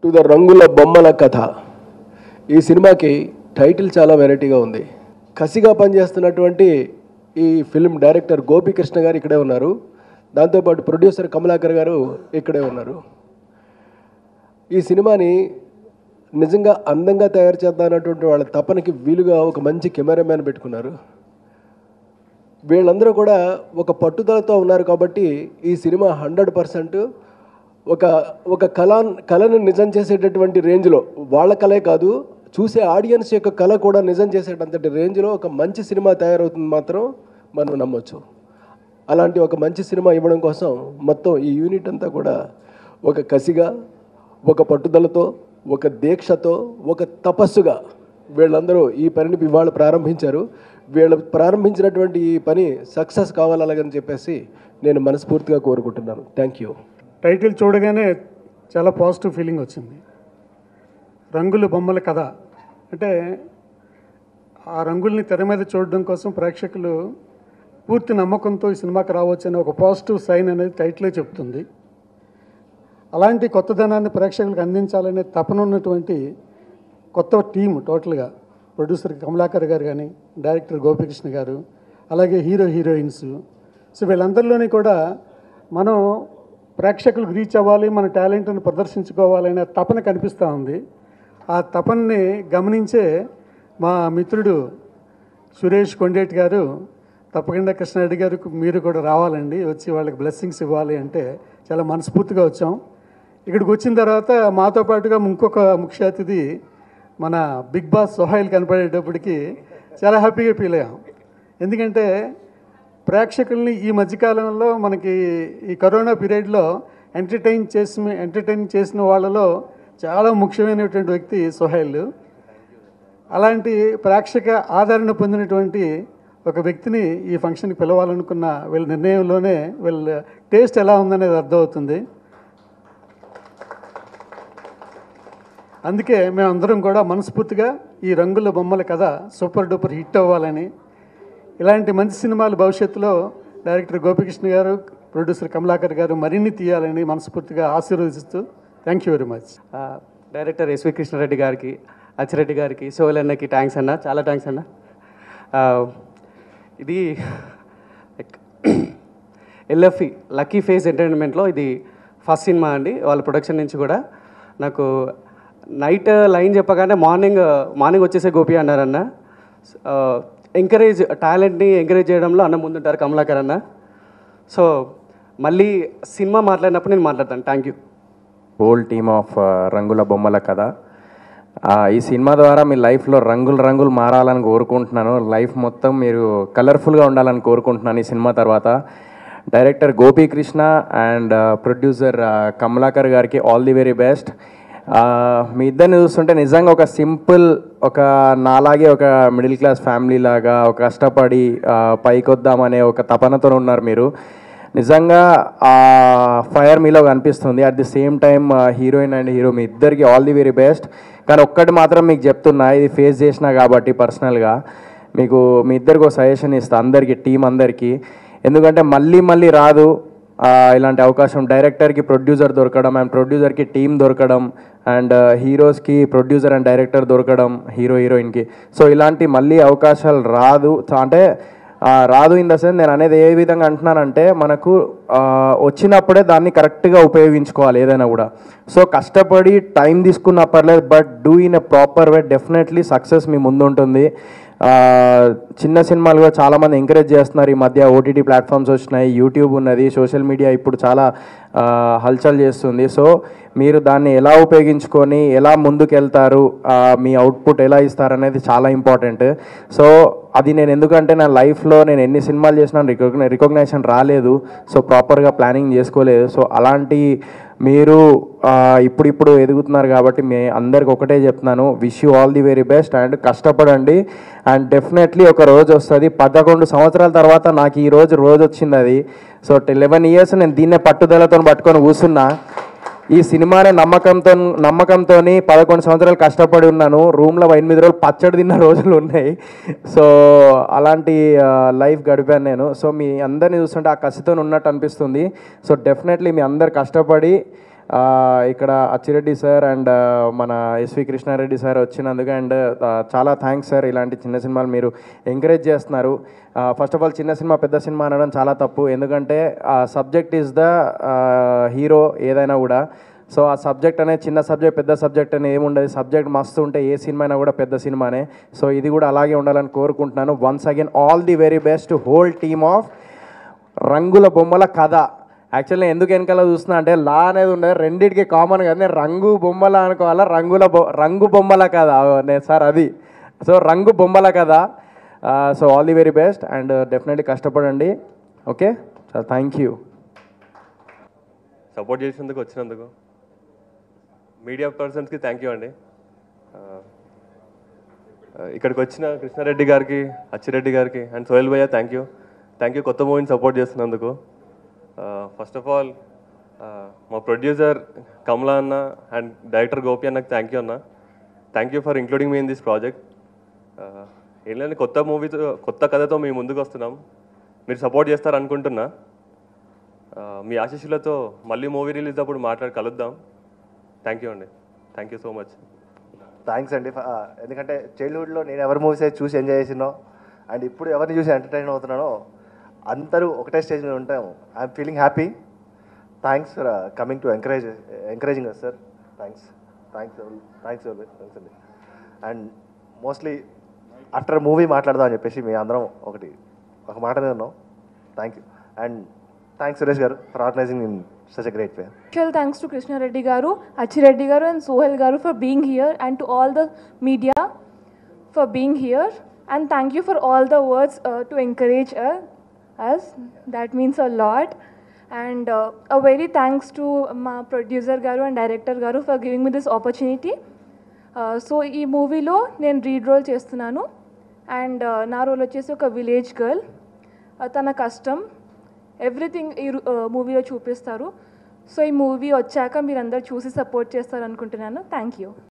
To the రంగుల బొమ్మల కథ ఈ సినిమాకి టైటిల్ చాలా వెరైటీగా ఉంది కసిగా పనిచేస్తున్నటువంటి ఈ ఫిల్మ్ డైరెక్టర్ గోపీకృష్ణ గారు ఇక్కడే ఉన్నారు దాంతోపాటు ప్రొడ్యూసర్ కమలాకర్ గారు ఇక్కడే ఉన్నారు ఈ సినిమాని నిజంగా అందంగా తయారు చేద్దామన్నటువంటి వాళ్ళ తపనకి వీలుగా ఒక మంచి కెమెరామ్యాన్ పెట్టుకున్నారు వీళ్ళందరూ కూడా ఒక పట్టుదలతో ఉన్నారు కాబట్టి ఈ సినిమా హండ్రెడ్ పర్సెంట్ ఒక ఒక కళ కళను నిజం చేసేటటువంటి రేంజ్లో వాళ్ళ కళే కాదు చూసే ఆడియన్స్ యొక్క కళ కూడా నిజం చేసేటంతటి రేంజ్లో ఒక మంచి సినిమా తయారవుతుంది మాత్రం మనం నమ్మొచ్చు అలాంటి ఒక మంచి సినిమా ఇవ్వడం కోసం మొత్తం ఈ యూనిట్ అంతా కూడా ఒక కసిగా ఒక పట్టుదలతో ఒక దీక్షతో ఒక తపస్సుగా వీళ్ళందరూ ఈ పనిని ఇవాళ ప్రారంభించారు వీళ్ళు ప్రారంభించినటువంటి ఈ పని సక్సెస్ కావాలని చెప్పేసి నేను మనస్ఫూర్తిగా కోరుకుంటున్నాను థ్యాంక్ యూ టైటిల్ చూడగానే చాలా పాజిటివ్ ఫీలింగ్ వచ్చింది రంగుల బొమ్మల కథ అంటే ఆ రంగుల్ని తెర మీద చూడడం కోసం ప్రేక్షకులు పూర్తి నమ్మకంతో ఈ సినిమాకి రావచ్చు అనే ఒక పాజిటివ్ సైన్ అనేది టైటిలే చెప్తుంది అలాంటి కొత్తదనాన్ని ప్రేక్షకులకు అందించాలనే తపన ఉన్నటువంటి కొత్త టీం టోటల్గా ప్రొడ్యూసర్ కమలాకర్ గారు కానీ డైరెక్టర్ గోపికృష్ణ గారు అలాగే హీరో హీరోయిన్స్ సో వీళ్ళందరిలోని కూడా మనం ప్రేక్షకులకు రీచ్ అవ్వాలి మన టాలెంట్ని ప్రదర్శించుకోవాలనే తపన కనిపిస్తూ ఉంది ఆ తపనని గమనించే మా మిత్రుడు సురేష్ కొండేటి గారు తప్పకుండా కృష్ణారెడ్డి గారు మీరు కూడా రావాలండి వచ్చి వాళ్ళకి బ్లెస్సింగ్స్ ఇవ్వాలి అంటే చాలా మనస్ఫూర్తిగా వచ్చాం ఇక్కడికి వచ్చిన తర్వాత మాతో పాటుగా ఇంకొక ముఖ్య అతిథి మన బిగ్ బాస్ సోహైల్ కనపడేటప్పటికి చాలా హ్యాపీగా ఫీల్ అయ్యాం ఎందుకంటే ప్రేక్షకుల్ని ఈ మధ్యకాలంలో మనకి ఈ కరోనా పీరియడ్లో ఎంటర్టైన్ చేసి ఎంటర్టైన్ చేసిన వాళ్ళలో చాలా ముఖ్యమైనటువంటి వ్యక్తి సోహైల్ అలాంటి ప్రేక్షక ఆదరణ పొందినటువంటి ఒక వ్యక్తిని ఈ ఫంక్షన్కి పిలవాలనుకున్న వీళ్ళ నిర్ణయంలోనే వీళ్ళ టేస్ట్ ఎలా ఉందనేది అర్థమవుతుంది అందుకే మేమందరం కూడా మనస్ఫూర్తిగా ఈ రంగుల బొమ్మల కథ సూపర్ డూపర్ హిట్ అవ్వాలని ఇలాంటి మంచి సినిమాలు భవిష్యత్తులో డైరెక్టర్ గోపికృష్ణ గారు ప్రొడ్యూసర్ కమలాకర్ గారు మరిన్ని తీయాలని మనస్ఫూర్తిగా ఆశీర్వదిస్తూ థ్యాంక్ యూ వెరీ మచ్ ఆ, డైరెక్టర్ ఎస్వి కృష్ణారెడ్డి గారికి అచ్చిరెడ్డి గారికి సోహెల్ అన్నకి థ్యాంక్స్ అన్న చాలా థ్యాంక్స్ అన్న ఆ, ఇది ఎల్ఎఫ్ఈ లక్కీ ఫేస్ ఎంటర్టైన్మెంట్లో ఇది ఫస్ట్ సినిమా అండి వాళ్ళ ప్రొడక్షన్ నుంచి కూడా నాకు నైట్ లైన్ చెప్పగానే మార్నింగ్ మార్నింగ్ వచ్చేసే గోపి అన్నారన్న ఎంకరేజ్ టాలెంట్ని ఎంకరేజ్ చేయడంలో అన్న ముందుంటారు కమలాకర్ అన్న సో మళ్ళీ సినిమా మాట్లాడినప్పుడు నేను మాట్లాడతాను thank you whole team of Rangula Bommala కథ ఆ, ఈ సినిమా ద్వారా మీ లైఫ్లో రంగులు రంగులు మారాలని కోరుకుంటున్నాను లైఫ్ మొత్తం మీరు కలర్ఫుల్గా ఉండాలని కోరుకుంటున్నాను ఈ సినిమా తర్వాత director Gopikrishna and producer Kamalakar గారికి ఆల్ ది వెరీ బెస్ట్ మీ ఇద్దరిని చూస్తుంటే నిజంగా ఒక సింపుల్ ఒక నాలాగే ఒక మిడిల్ క్లాస్ ఫ్యామిలీ లాగా ఒక కష్టపడి ఆ, పైకొద్దామనే ఒక తపనతో ఉన్నారు మీరు నిజంగా ఆ ఫైర్ మీలో కనిపిస్తుంది at the same time heroine and hero మీ ఇద్దరికి ఆల్ ది వెరీ బెస్ట్ కానీ ఒక్కటి మాత్రం మీకు చెప్తున్నా ఇది ఫేస్ చేసినా కాబట్టి పర్సనల్గా మీకు మీ ఇద్దరికి ఒక సజెషన్ ఇస్తా అందరికీ టీం అందరికీ ఎందుకంటే మళ్ళీ మళ్ళీ రాదు ఆ, ఇలాంటి అవకాశం డైరెక్టర్కి ప్రొడ్యూసర్ దొరకడం అండ్ ప్రొడ్యూసర్కి టీం దొరకడం అండ్ హీరోస్కి ప్రొడ్యూసర్ అండ్ డైరెక్టర్ దొరకడం హీరో హీరోయిన్కి సో ఇలాంటి మళ్ళీ అవకాశాలు రాదు సో అంటే ఆ, రాదు ఇన్ ద సెన్స్ నేను అనేది ఏ విధంగా అంటున్నానంటే మనకు ఆ, వచ్చినప్పుడే దాన్ని కరెక్ట్గా ఉపయోగించుకోవాలి ఏదైనా కూడా సో కష్టపడి టైం తీసుకున్న పర్లేదు but do in a proper way definitely success మీ ముందు ఉంటుంది ఆ, చిన్న సినిమాలు కూడా చాలామంది ఎంకరేజ్ చేస్తున్నారు ఈ మధ్య ఓటీటీ ప్లాట్ఫామ్స్ వచ్చినాయి యూట్యూబ్ ఉన్నది సోషల్ మీడియా ఇప్పుడు చాలా ఆ, హల్చల్ చేస్తుంది సో మీరు దాన్ని ఎలా ఉపయోగించుకొని ఎలా ముందుకెళ్తారు ఆ, మీ అవుట్పుట్ ఎలా ఇస్తారు అనేది చాలా ఇంపార్టెంట్ సో అది నేను ఎందుకంటే నా లైఫ్లో నేను ఎన్ని సినిమాలు చేసినా రికగ్నై రికగ్నైజేషన్ రాలేదు సో ప్రాపర్గా ప్లానింగ్ చేసుకోలేదు సో అలాంటి మీరు ఆ, ఇప్పుడిప్పుడు ఎదుగుతున్నారు కాబట్టి మీ అందరికి ఒకటే చెప్తున్నాను wish you all the very best and కష్టపడండి అండ్ డెఫినెట్లీ ఒక రోజు వస్తుంది పదకొండు సంవత్సరాల తర్వాత నాకు ఈ రోజు రోజు వచ్చింది అది సో లెవెన్ ఇయర్స్ నేను దీన్నే పట్టుదలతో పట్టుకొని కూర్చున్నా ఈ సినిమానే నమ్మకంతో నమ్మకంతో పదకొండు సంవత్సరాలు కష్టపడి ఉన్నాను రూమ్లో ఎనిమిది రోజులు పచ్చడి తిన్న రోజులు ఉన్నాయి సో అలాంటి లైఫ్ గడిపాను నేను సో మీ అందరిని చూస్తుంటే ఆ కసితో ఉన్నట్టు అనిపిస్తుంది సో డెఫినెట్లీ మీ అందరు కష్టపడి ఆ, ఇక్కడ అచ్చిరెడ్డి సార్ అండ్ మన ఎస్వి కృష్ణారెడ్డి సార్ వచ్చినందుకు అండ్ చాలా థ్యాంక్స్ సార్ ఇలాంటి చిన్న సినిమాలు మీరు ఎంకరేజ్ చేస్తున్నారు ఫస్ట్ ఆఫ్ ఆల్ చిన్న సినిమా పెద్ద సినిమా అనడం చాలా తప్పు ఎందుకంటే సబ్జెక్ట్ ఈజ్ ద హీరో ఏదైనా కూడా సో ఆ సబ్జెక్ట్ అనేది చిన్న సబ్జెక్ట్ పెద్ద సబ్జెక్ట్ అనేది ఏముండదు సబ్జెక్ట్ మస్తు ఉంటే ఏ సినిమా అయినా కూడా పెద్ద సినిమానే సో ఇది కూడా అలాగే ఉండాలని కోరుకుంటున్నాను once again all the very best whole team of Rangula Bommala కథ యాక్చువల్లీ ఎందుకు వెనకాల చూస్తున్నా అంటే లా అనేది ఉండదు రెండింటికి కామన్ కదా నేను రంగు బొమ్మల అనుకోవాలా రంగుల బొ రంగు బొమ్మల కథ నేను సార్ అది so Rangu Bommala Katha so all the very best and definitely కష్టపడండి okay sir thank you support చేసినందుకు వచ్చినందుకు మీడియా పర్సన్స్కి థ్యాంక్ యూ అండి ఆ, ఆ, ఇక్కడికి వచ్చిన కృష్ణారెడ్డి గారికి అచ్చిరెడ్డి గారికి అండ్ సోహెల్ భయ్య థ్యాంక్ యూ థ్యాంక్ యూ కొత్త మూవీని సపోర్ట్ చేస్తున్నందుకు ఫస్ట్ ఆఫ్ ఆల్ మా ప్రొడ్యూసర్ కమలా అన్న అండ్ డైరెక్టర్ గోపి అన్నకు థ్యాంక్ యూ అన్న థ్యాంక్ యూ ఫర్ ఇంక్లూడింగ్ మీ ఇన్ దిస్ ప్రాజెక్ట్ ఏం లేదు కొత్త మూవీతో కొత్త కథతో మేము ముందుకు వస్తున్నాం మీరు సపోర్ట్ చేస్తారు అనుకుంటున్నా ఆ, మీ ఆశీస్సులతో మళ్ళీ మూవీ రిలీజ్ అప్పుడు మాట్లాడి కలుద్దాం థ్యాంక్ యూ అండి thank you so much thanks అండి ఆ, ఎందుకంటే చైల్డ్హుడ్లో నేను ఎవరి మూవీస్ అయితే చూసి ఎంజాయ్ చేసినో అండ్ ఇప్పుడు ఎవరిని చూసి ఎంటర్టైన్ అవుతున్నానో అందరూ ఒకటే స్టేజ్ మీద ఉంటాం I'm feeling happy thanks for coming to encourage encouraging us sir thanks thanks thanks thanks అండి అండ్ మోస్ట్లీ ఆఫ్టర్ మూవీ మాట్లాడదాం అని చెప్పేసి మీ అందరం ఒకటి ఒక మాట మీద ఉన్నాం thank you and thanks Suresh గారు for organizing in such a great way Special thanks to Krishna Reddy Garu, Achi Reddy Garu and Sohel Garu for being here and to all the media for being here. And thank you for all the words uh, to encourage uh, us. That means a lot. And uh, a very thanks to my producer Garu and director Garu for giving me this opportunity. So ఈ మూవీలో నేను lead role చేస్తున్నాను and నా role వచ్చేసి ఒక village girl తన కష్టం everything ఈ మూవీలో చూపిస్తారు సో ఈ మూవీ వచ్చాక మీరందరూ చూసి సపోర్ట్ చేస్తారు అనుకుంటున్నాను థ్యాంక్ యూ